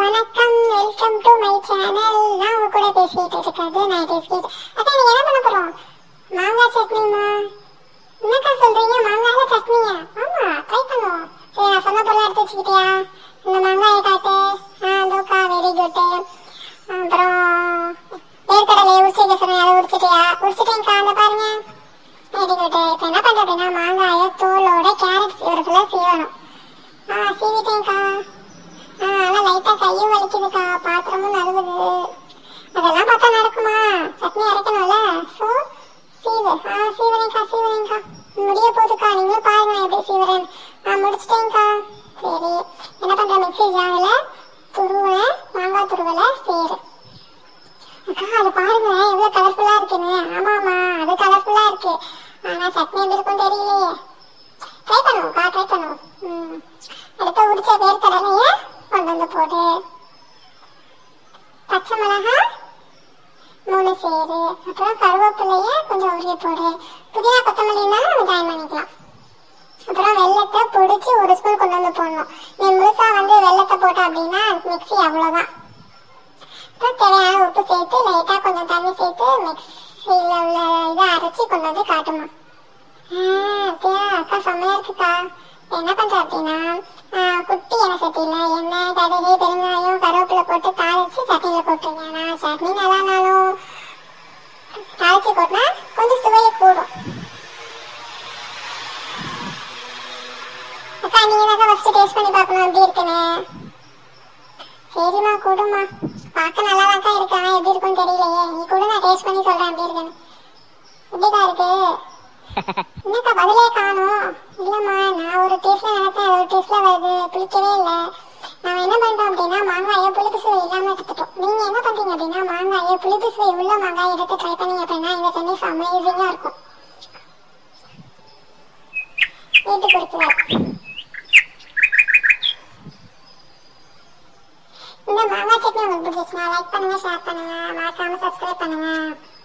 வணக்கம் welcome to my channel நான் உங்க கூட பேசிட்டு இருக்கிறது நான் பேசிட்டு அக்கா நீங்க என்ன பண்ண போறோம் மாங்காய் சட்னிமா என்னக்கா சொல்றீங்க மாங்காயில சட்னியா ஆமா ட்ரை பண்ணுவோம் சரி நான் சொன்ன பொருளை எடுத்து வச்சுக்கிட்டியா இந்த மாங்காயை காட்டு ஆ தோக்கா வெரி குட் அப்புறம் வேர்க்கடலையை உரிச்சு வைக்க சொன்னேன் அதை உரிச்சிட்டியா உரிச்சிட்டேங்க்கா அந்த பாருங்க வெரி குட் இப்போ என்ன பண்ற அப்படின்னா மாங்காயை தோலோட கேரட் சீவரத்துல சீவணும் ஆ சீவிட்டேங்க்கா ஆ ஆனா லைட்டா கையும் வலிக்குதுக்கா பாத்திரமும் நழுவுது அதெல்லாம் பார்த்தா நடக்குமா சட்னி அரைக்கணும்ல சோ சீவு ஆ சீவரேங்க்கா சீவரேங்க்கா முடிய போகுதுக்கா நீங்களும் பாருங்க நான் எப்படி சீவரேன் நான் முடிச்சிட்டேங்க்கா சரி என்ன பண்ற மிக்ஸி ஜார்ல துருவல மாங்காய் துருவல சேரு அக்கா அது பாருங்க எவ்வளவு கலர்ஃபுல்லா இருக்குன்னு ஆமாமா அது கலர்ஃபுல்லா இருக்கு ஆனா சட்னி எப்படி இருக்கும் தெரியலையே ட்ரை பண்ணுவோம்க்கா ட்ரை பண்ணுவோம் ம் அடுத்து உரிச்ச வேர்க்கடலைய கொண்டு வந்து போடு பச்சை மிளகாய் மூணு சேரு அப்புறம் கருவேப்பிலைய கொஞ்சம் உரிய போடு புதினா கொத்தமல்லி இருந்தாலும் நம்ம ஜாயின் பண்ணிக்கலாம் அப்புறம் வெள்ளத்தை பொடிச்சு ஒரு ஸ்பூன் கொண்டு வந்து போடணும் நீ முழுசா வந்து வெள்ளத்தை போட்ட அப்படின்னா மிக்ஸி அவ்வளோதான் அப்புறம் தேவையான உப்பு சேர்த்து லைட்டாக கொஞ்சம் தண்ணி சேர்த்து மிக்ஸியில் உள்ள இதை அரைச்சி கொண்டு வந்து காட்டுமா ஆ, அப்படியா அக்கா செம்மையா இருக்குக்கா என்ன பண்ற அப்படின்னா ஆ, குட்டி எண்ணெய் சட்டியில எண்ணெய் கடுகு பெருங்காயம் கருவேப்பிலை போட்டு தாளிச்சு சட்னியில போட்டுருங்க நான் சட்னி நல்லா இருந்தாலும் தாளிச்சு போட்டா கொஞ்சம் சுவை கூடும் அக்கா நீங்க தான் ஃபர்ஸ்ட் டேஸ்ட் பண்ணி பார்க்கணும் எப்படி இருக்குன்னு சரிம்மா கூடுமா பார்க்க நல்லா தான் இருக்கு ஆனா எப்படி இருக்குன்னு தெரியலையே நீ கூட நான் டேஸ்ட் பண்ணி சொல்றேன் எப்படி இருக்குன்னு எப்படிக்கா இருக்கு என்னக்கா பதிலே காணும் இல்லம்மா நான் ஒரு டேஸ்ட்ல நினைச்சேன் அது ஒரு டேஸ்ட்ல வருது பிடிக்கவே இல்ல நாம என்ன பண்ணிட்டோம் அப்படின்னா மாங்காயை புளிப்பு சுவை இல்லாம எடுத்துட்டோம் நீங்க என்ன பண்றீங்க அப்படின்னா மாங்காயை புளிப்பு சுவை உள்ள மாங்காய் எடுத்து ட்ரை பண்ணீங்க அப்படின்னா இந்த தண்ணி அமேசிங்கா இருக்கும் வீட்டு கொடுத்துருவாரு இந்த மாங்காய் சட்னி உங்களுக்கு பிடிச்சிச்சுன்னா லைக் பண்ணுங்க ஷேர் பண்ணுங்க மறக்காம சப்ஸ்கிரைப் பண்ணுங்க